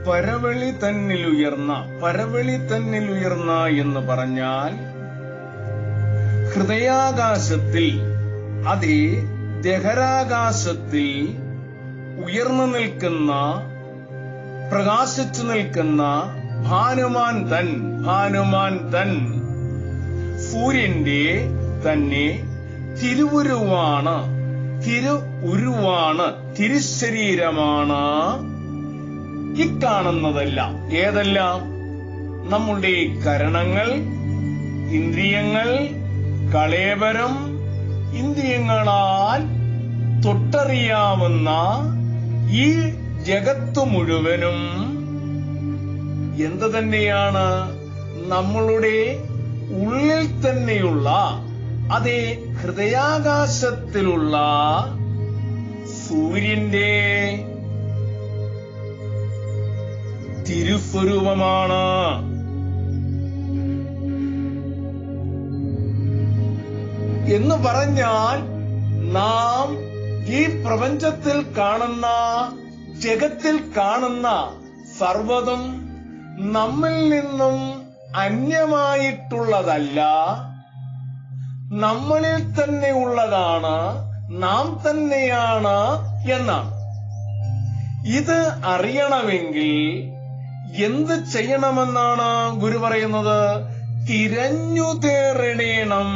പരവെളി തന്നിൽ ഉയർന്ന പരവെളി തന്നിൽ ഉയർന്ന എന്ന് പറഞ്ഞാൽ ഹൃദയാകാശത്തിൽ അതേ ദഹരാകാശത്തിൽ ഉയർന്നു നിൽക്കുന്ന പ്രകാശിച്ചു നിൽക്കുന്ന ഭാനുമാൻ തൻ ഭാനുമാൻ തൻ സൂര്യന്റെ തന്നെ തിരുവുരുവാണ് തിരു ഉരുവാണ് തിരുശരീരമാണ് ഇക്കാണുന്നതെല്ലാം ഏതെല്ലാം നമ്മുടെ കരണങ്ങൾ ഇന്ദ്രിയങ്ങൾ കളേബരം ഇന്ദ്രിയങ്ങളാൽ തൊട്ടറിയാവുന്ന ഈ ജഗത്തു മുഴുവനും എന്ത് തന്നെയാണ് നമ്മളുടെ ഉള്ളിൽ തന്നെയുള്ള അതേ ഹൃദയാകാശത്തിലുള്ള സൂര്യന്റെ തിരുസ്വരൂപമാണ് എന്ന് പറഞ്ഞാൽ നാം ഈ പ്രപഞ്ചത്തിൽ കാണുന്ന ജഗത്തിൽ കാണുന്ന സർവതും നമ്മിൽ നിന്നും അന്യമായിട്ടുള്ളതല്ല നമ്മളിൽ തന്നെ ഉള്ളതാണ് നാം തന്നെയാണ് എന്നാണ് ഇത് അറിയണമെങ്കിൽ എന്ത് ചെയ്യണമെന്നാണ് ഗുരു പറയുന്നത് തിരഞ്ഞു തേറിടേണം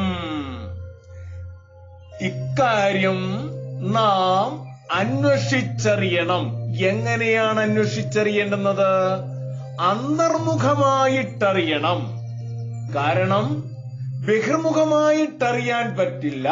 ഇക്കാര്യം നാം അന്വേഷിച്ചറിയണം എങ്ങനെയാണ് അന്വേഷിച്ചറിയേണ്ടുന്നത് അന്തർമുഖമായിട്ടറിയണം കാരണം ബഹിർമുഖമായിട്ടറിയാൻ പറ്റില്ല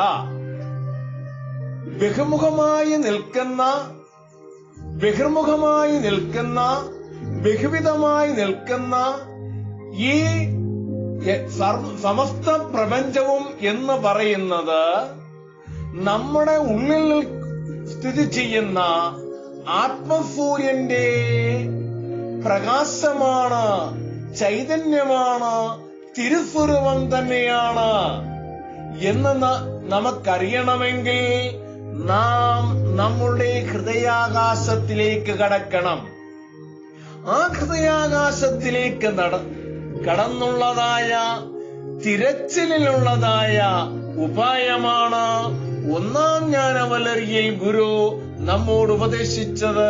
ബഹുമുഖമായി നിൽക്കുന്ന ബഹിർമുഖമായി നിൽക്കുന്ന ബഹുവിധമായി നിൽക്കുന്ന ഈ എ- സർവ- സമസ്ത പ്രപഞ്ചവും എന്ന് പറയുന്നത് നമ്മുടെ ഉള്ളിൽ സ്ഥിതി ചെയ്യുന്ന ആത്മസൂര്യന്റെ പ്രകാശമാണ് ചൈതന്യമാണ് തിരുസ്വരൂപം തന്നെയാണ് എന്ന് ന- നമുക്കറിയണമെങ്കിൽ നാം നമ്മുടെ ഹൃദയാകാശത്തിലേക്ക് കടക്കണം ആ ഹൃദയാകാശത്തിലേക്ക് നട കടന്നുള്ളതായ തിരച്ചിലിലുള്ളതായ ഉപായമാണ് ഒന്നാം ജ്ഞാനവലറിയിൽ ഗുരു നമ്മോട് ഉപദേശിച്ചത്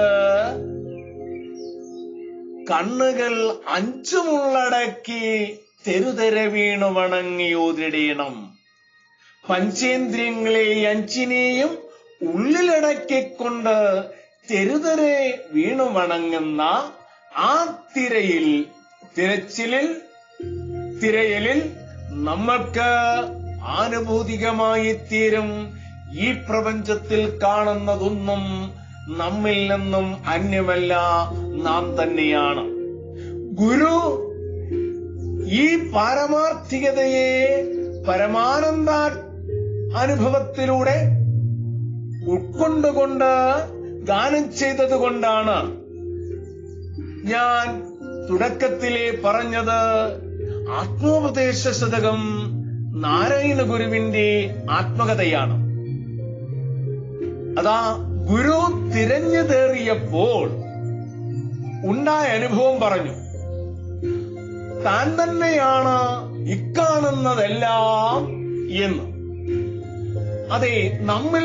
കണ്ണുകൾ അഞ്ചുമുള്ളടക്കി തെരുതെര വീണു വണങ്ങിയോതിടേണം പഞ്ചേന്ദ്രിയങ്ങളെ അഞ്ചിനെയും ഉള്ളിലടക്കിക്കൊണ്ട് തെരുതെരെ വീണു വണങ്ങുന്ന ആ തിരയിൽ തിരച്ചിലിൽ തിരയലിൽ നമ്മൾക്ക് ആനുഭൂതികമായി തീരും ഈ പ്രപഞ്ചത്തിൽ കാണുന്നതൊന്നും നമ്മിൽ നിന്നും അന്യമല്ല നാം തന്നെയാണ് ഗുരു ഈ പാരമാർത്ഥികതയെ പരമാനന്ദ അനുഭവത്തിലൂടെ ഉൾക്കൊണ്ടുകൊണ്ട് ദാനം ചെയ്തത് കൊണ്ടാണ് ഞാൻ തുടക്കത്തിലെ പറഞ്ഞത് ആത്മോപദേശ ശതകം നാരായണ ഗുരുവിന്റെ ആത്മകഥയാണ് അതാ ഗുരു തിരഞ്ഞു തേറിയപ്പോൾ ഉണ്ടായ അനുഭവം പറഞ്ഞു താൻ തന്നെയാണ് ഇക്കാണുന്നതെല്ലാം എന്ന് അതെ നമ്മിൽ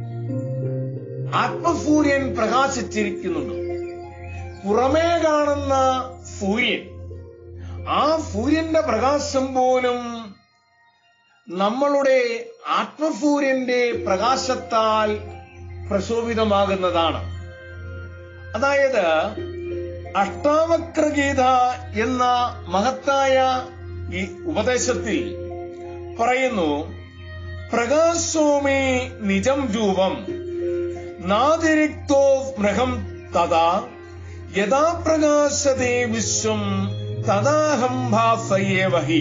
ആത്മസൂര്യൻ പ്രകാശിച്ചിരിക്കുന്നുണ്ട് പുറമേ കാണുന്ന സൂര്യൻ ആ സൂര്യന്റെ പ്രകാശം പോലും നമ്മളുടെ ആത്മസൂര്യന്റെ പ്രകാശത്താൽ പ്രശോഭിതമാകുന്നതാണ് അതായത് അഷ്ടാവക്രഗീത എന്ന മഹത്തായ ഈ ഉപദേശത്തിൽ പറയുന്നു പ്രകാശോമേ നിജം രൂപം നാതിരിക്തോ മൃഗം തഥാ യഥാ പ്രകാശതേ വിശ്വം തഥാഹം ഭാസയേവഹി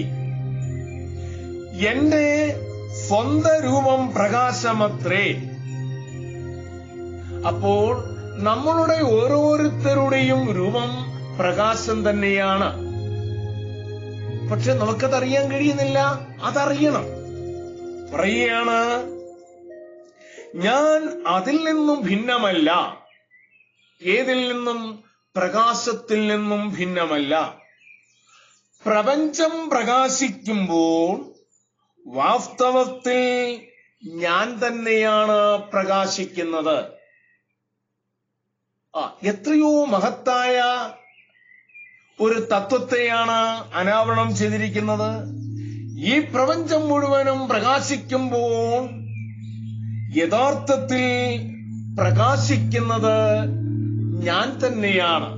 എന്റെ സ്വന്തം രൂപം പ്രകാശമത്രേ അപ്പോൾ നമ്മളുടെ ഓരോരുത്തരുടെയും രൂപം പ്രകാശം തന്നെയാണ് പക്ഷെ നമുക്കതറിയാൻ കഴിയുന്നില്ല അതറിയണം പറയുകയാണ് ഞാൻ അതിൽ നിന്നും ഭിന്നമല്ല ഏതിൽ നിന്നും പ്രകാശത്തിൽ നിന്നും ഭിന്നമല്ല പ്രപഞ്ചം പ്രകാശിക്കുമ്പോൾ വാസ്തവത്തിൽ ഞാൻ തന്നെയാണ് പ്രകാശിക്കുന്നത് ആ എത്രയോ മഹത്തായ ഒരു തത്വത്തെയാണ് അനാവരണം ചെയ്തിരിക്കുന്നത് ഈ പ്രപഞ്ചം മുഴുവനും പ്രകാശിക്കുമ്പോൾ യഥാർത്ഥത്തിൽ പ്രകാശിക്കുന്നത് ഞാൻ തന്നെയാണ്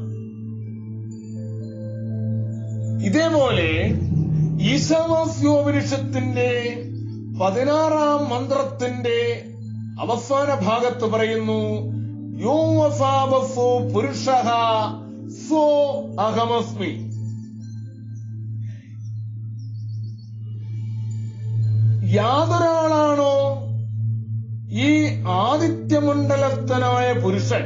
ഇതേപോലെ ഈശാവാസ്യോപനിഷത്തിന്റെ പതിനാറാം മന്ത്രത്തിന്റെ അവസാന ഭാഗത്ത് പറയുന്നു യോ വസാബസോ പുരുഷ സോ അഹമസ്മി യാതൊരാളാണോ ഈ ആദിത്യമണ്ഡലസ്ഥനായ പുരുഷൻ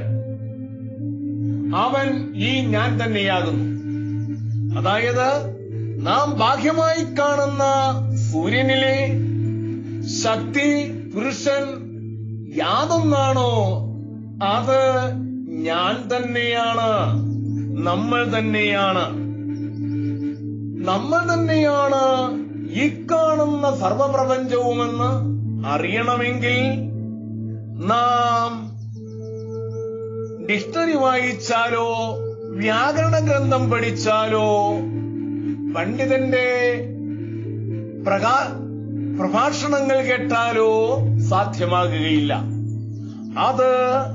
അവൻ ഈ ഞാൻ തന്നെയാകുന്നു അതായത് നാം ബാഹ്യമായി കാണുന്ന സൂര്യനിലെ ശക്തി പുരുഷൻ യാതൊന്നാണോ അത് ഞാൻ തന്നെയാണ് നമ്മൾ തന്നെയാണ് നമ്മൾ തന്നെയാണ് ഈ കാണുന്ന സർവപ്രപഞ്ചവുമെന്ന് അറിയണമെങ്കിൽ നാം ഡിക്ഷണറി വായിച്ചാലോ വ്യാകരണ ഗ്രന്ഥം പഠിച്ചാലോ പണ്ഡിതന്റെ പ്രകാ പ്രഭാഷണങ്ങൾ കേട്ടാലോ സാധ്യമാകുകയില്ല അത്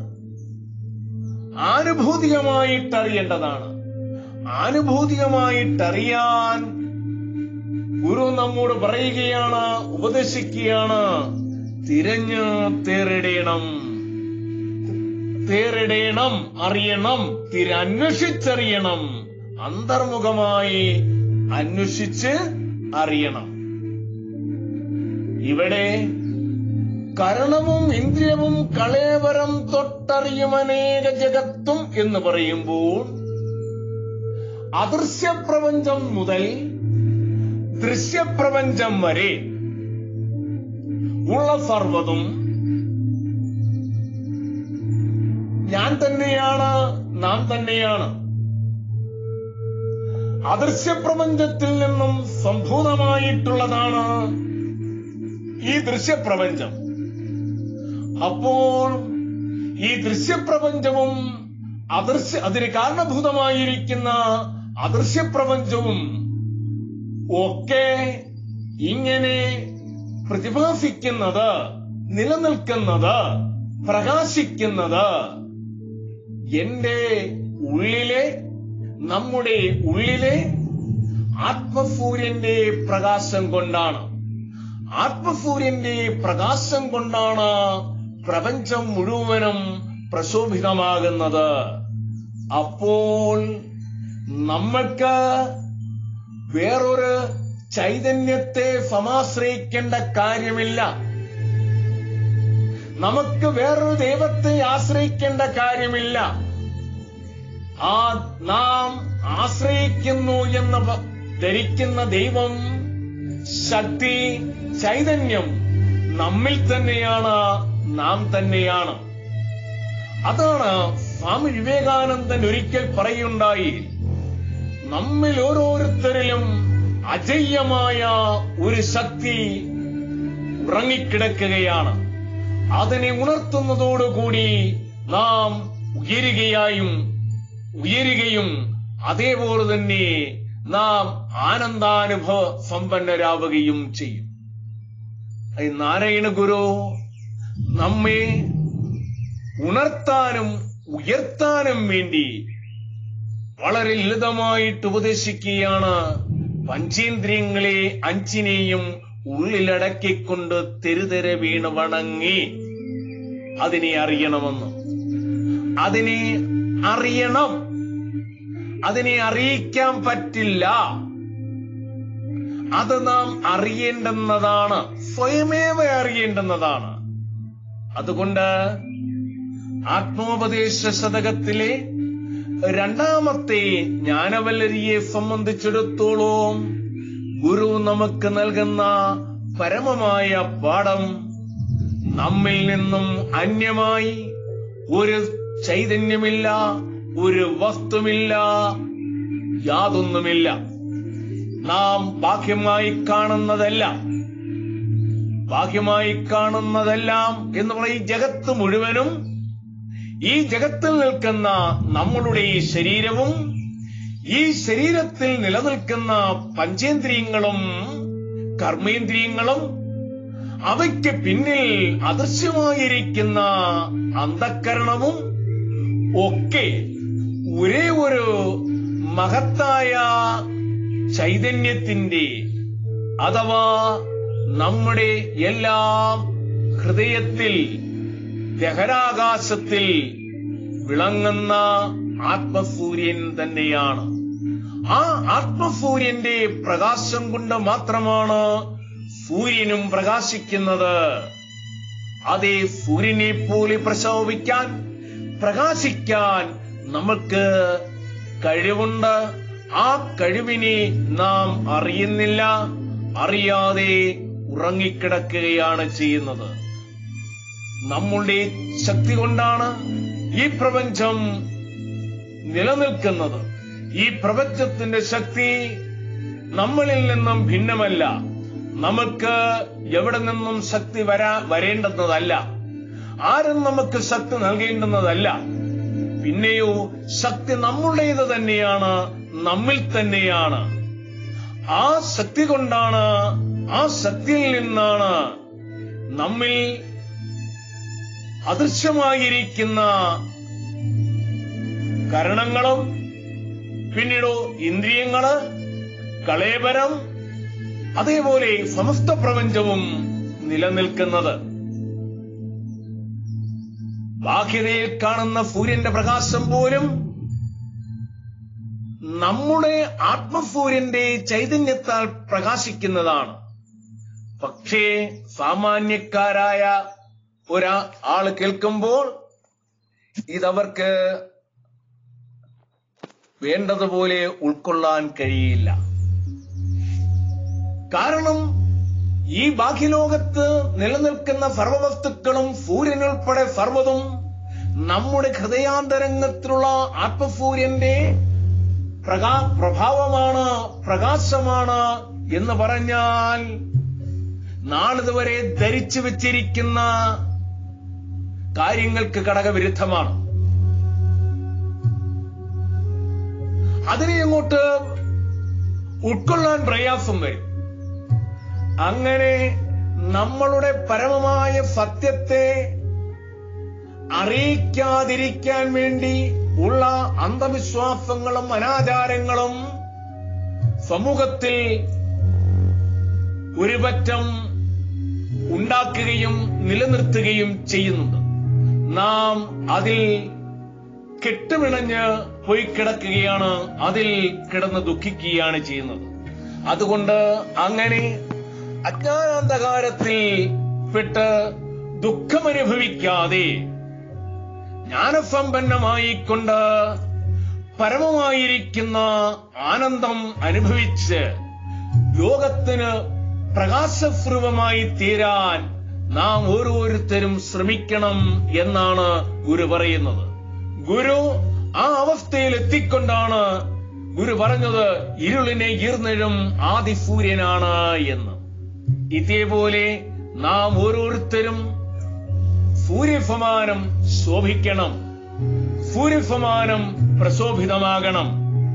ആനുഭൂതികമായിട്ടറിയേണ്ടതാണ് ആനുഭൂതികമായിട്ടറിയാൻ ഗുരു നമ്മോട് പറയുകയാണ് ഉപദേശിക്കുകയാണ് തിരഞ്ഞു തേറിടേണം തേറിടേണം അറിയണം തിരന്വേഷിച്ചറിയണം അന്തർമുഖമായി അന്വേഷിച്ച് അറിയണം ഇവിടെ കരണവും ഇന്ദ്രിയവും കളേവരം തൊട്ടറിയും അനേക ജഗത്തും എന്ന് പറയുമ്പോൾ അദൃശ്യപ്രപഞ്ചം മുതൽ ദൃശ്യപ്രപഞ്ചം വരെ ഉള്ള സർവതും ഞാൻ തന്നെയാണ് നാം തന്നെയാണ് അദൃശ്യപ്രപഞ്ചത്തിൽ നിന്നും സംഭൂതമായിട്ടുള്ളതാണ് ഈ ദൃശ്യപ്രപഞ്ചം അപ്പോൾ ഈ ദൃശ്യപ്രപഞ്ചവും അദൃശ്യ അതിന് കാരണഭൂതമായിരിക്കുന്ന അദൃശ്യപ്രപഞ്ചവും ഒക്കെ ഇങ്ങനെ പ്രതിഭാസിക്കുന്നത് നിലനിൽക്കുന്നത് പ്രകാശിക്കുന്നത് എന്റെ ഉള്ളിലെ നമ്മുടെ ഉള്ളിലെ ആത്മസൂര്യന്റെ പ്രകാശം കൊണ്ടാണ് ആത്മസൂര്യന്റെ പ്രകാശം കൊണ്ടാണ് പ്രപഞ്ചം മുഴുവനും പ്രശോഭിതമാകുന്നത് അപ്പോൾ നമ്മൾക്ക് വേറൊരു ചൈതന്യത്തെ സമാശ്രയിക്കേണ്ട കാര്യമില്ല നമുക്ക് വേറൊരു ദൈവത്തെ ആശ്രയിക്കേണ്ട കാര്യമില്ല ആ നാം ആശ്രയിക്കുന്നു എന്ന് പ- ധരിക്കുന്ന ദൈവം ശക്തി ചൈതന്യം നമ്മിൽ തന്നെയാണ് നാം തന്നെയാണ് അതാണ് സ്വാമി വിവേകാനന്ദൻ ഒരിക്കൽ പറയുണ്ടായി നമ്മിൽ ഓരോരുത്തരിലും അജയ്യമായ ഒരു ശക്തി ഉറങ്ങിക്കിടക്കുകയാണ് അതിനെ ഉണർത്തുന്നതോടുകൂടി നാം ഉയരുകയായും ഉയരുകയും അതേപോലെ തന്നെ നാം ആനന്ദാനുഭവ സമ്പന്നരാവുകയും ചെയ്യും ഈ നാരായണ ഗുരു നമ്മെ ഉണർത്താനും ഉയർത്താനും വേണ്ടി വളരെ ലളിതമായിട്ട് ഉപദേശിക്കുകയാണ് പഞ്ചേന്ദ്രിയങ്ങളെ അഞ്ചിനെയും ഉള്ളിലടക്കിക്കൊണ്ട് തെരുതെര വീണ് വണങ്ങി അതിനെ അറിയണമെന്ന് അതിനെ അറിയണം അതിനെ അറിയിക്കാൻ പറ്റില്ല അത് നാം അറിയേണ്ടുന്നതാണ് സ്വയമേവ അറിയേണ്ടുന്നതാണ് അതുകൊണ്ട് ആത്മോപദേശ ശതകത്തിലെ രണ്ടാമത്തെ ജ്ഞാനവല്ലരിയെ സംബന്ധിച്ചിടത്തോളം ഗുരു നമുക്ക് നൽകുന്ന പരമമായ പാഠം നമ്മിൽ നിന്നും അന്യമായി ഒരു ചൈതന്യമില്ല ഒരു വസ്തുമില്ല യാതൊന്നുമില്ല നാം ബാഹ്യമായി കാണുന്നതെല്ലാം ബാഹ്യമായി കാണുന്നതെല്ലാം എന്ന് പറയും ജഗത്ത് മുഴുവനും ഈ ജഗത്തിൽ നിൽക്കുന്ന നമ്മളുടെ ഈ ശരീരവും ഈ ശരീരത്തിൽ നിലനിൽക്കുന്ന പഞ്ചേന്ദ്രിയങ്ങളും കർമ്മേന്ദ്രിയങ്ങളും അവയ്ക്ക് പിന്നിൽ അദൃശ്യമായിരിക്കുന്ന അന്ധക്കരണവും ഒക്കെ ഒരേ ഒരു മഹത്തായ ചൈതന്യത്തിന്റെ അഥവാ നമ്മുടെ എല്ലാം ഹൃദയത്തിൽ ദഹരാകാശത്തിൽ വിളങ്ങുന്ന ആത്മസൂര്യൻ തന്നെയാണ് ആ ആത്മസൂര്യന്റെ പ്രകാശം കൊണ്ട് മാത്രമാണ് സൂര്യനും പ്രകാശിക്കുന്നത് അതേ സൂര്യനെ പോലെ പ്രശോഭിക്കാൻ പ്രകാശിക്കാൻ നമുക്ക് കഴിവുണ്ട് ആ കഴിവിനെ നാം അറിയുന്നില്ല അറിയാതെ ഉറങ്ങിക്കിടക്കുകയാണ് ചെയ്യുന്നത് നമ്മളുടെ ശക്തി കൊണ്ടാണ് ഈ പ്രപഞ്ചം നിലനിൽക്കുന്നത് ഈ പ്രപഞ്ചത്തിന്റെ ശക്തി നമ്മളിൽ നിന്നും ഭിന്നമല്ല നമുക്ക് എവിടെ നിന്നും ശക്തി വരാ വരേണ്ടുന്നതല്ല ആരും നമുക്ക് ശക്തി നൽകേണ്ടുന്നതല്ല പിന്നെയോ ശക്തി നമ്മുടേത് തന്നെയാണ് നമ്മിൽ തന്നെയാണ് ആ ശക്തി കൊണ്ടാണ് ആ ശക്തിയിൽ നിന്നാണ് നമ്മിൽ അദൃശ്യമായിരിക്കുന്ന കരണങ്ങളും പിന്നീട് ഇന്ദ്രിയങ്ങള് കളേബരം അതേപോലെ സമസ്ത പ്രപഞ്ചവും നിലനിൽക്കുന്നത് ബാഹ്യതയിൽ കാണുന്ന സൂര്യന്റെ പ്രകാശം പോലും നമ്മുടെ ആത്മസൂര്യന്റെ ചൈതന്യത്താൽ പ്രകാശിക്കുന്നതാണ് പക്ഷേ സാമാന്യക്കാരായ ഒരാ ആള് കേൾക്കുമ്പോൾ ഇതവർക്ക് വേണ്ടതുപോലെ ഉൾക്കൊള്ളാൻ കഴിയില്ല കാരണം ഈ ബാഹ്യലോകത്ത് നിലനിൽക്കുന്ന സർവവസ്തുക്കളും സൂര്യനുൾപ്പെടെ സർവ്വതും നമ്മുടെ ഹൃദയാന്തരംഗത്തിലുള്ള ആത്മസൂര്യന്റെ പ്രകാ പ്രഭാവമാണ് പ്രകാശമാണ് എന്ന് പറഞ്ഞാൽ നാളിതുവരെ ധരിച്ചു വെച്ചിരിക്കുന്ന കാര്യങ്ങൾക്ക് ഘടകവിരുദ്ധമാണ് അതിനെ അങ്ങോട്ട് ഉൾക്കൊള്ളാൻ പ്രയാസം വരും അങ്ങനെ നമ്മളുടെ പരമമായ സത്യത്തെ അറിയിക്കാതിരിക്കാൻ വേണ്ടി ഉള്ള അന്ധവിശ്വാസങ്ങളും അനാചാരങ്ങളും സമൂഹത്തിൽ ഒരുപറ്റം ഉണ്ടാക്കുകയും നിലനിർത്തുകയും ചെയ്യുന്നുണ്ട് നാം അതിൽ കെട്ടുമിണഞ്ഞ് പോയി കിടക്കുകയാണ് അതിൽ കിടന്ന് ദുഃഖിക്കുകയാണ് ചെയ്യുന്നത് അതുകൊണ്ട് അങ്ങനെ അജ്ഞാനാന്ധകാരത്തിൽ പെട്ട് ദുഃഖമനുഭവിക്കാതെ ജ്ഞാനസമ്പന്നമായിക്കൊണ്ട് പരമമായിരിക്കുന്ന ആനന്ദം അനുഭവിച്ച് ലോകത്തിന് പ്രകാശസ്രവമായി തീരാൻ നാം ഓരോരുത്തരും ശ്രമിക്കണം എന്നാണ് ഗുരു പറയുന്നത് ഗുരു ആ അവസ്ഥയിൽ എത്തിക്കൊണ്ടാണ് ഗുരു പറഞ്ഞത് ഇരുളിനെ ഈർന്നിഴും ആദിസൂര്യനാണ് എന്ന് ഇതേപോലെ നാം ഓരോരുത്തരും സൂര്യസമാനം ശോഭിക്കണം സൂര്യസമാനം പ്രശോഭിതമാകണം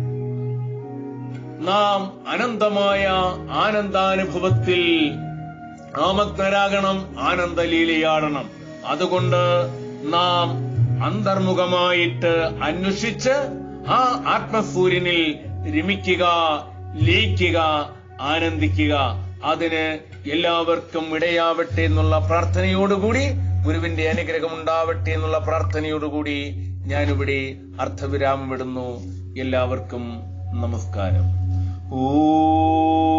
നാം അനന്തമായ ആനന്ദാനുഭവത്തിൽ ആമഗ്നരാകണം ആനന്ദലീലയാടണം അതുകൊണ്ട് നാം അന്തർമുഖമായിട്ട് അന്വേഷിച്ച് ആ ആത്മസൂര്യനിൽ രമിക്കുക ലയിക്കുക ആനന്ദിക്കുക അതിന് എല്ലാവർക്കും ഇടയാവട്ടെ എന്നുള്ള പ്രാർത്ഥനയോടുകൂടി ഗുരുവിന്റെ അനുഗ്രഹം ഉണ്ടാവട്ടെ എന്നുള്ള പ്രാർത്ഥനയോടുകൂടി ഞാനിവിടെ അർത്ഥവിരാമം ഇടുന്നു എല്ലാവർക്കും നമസ്കാരം ഓ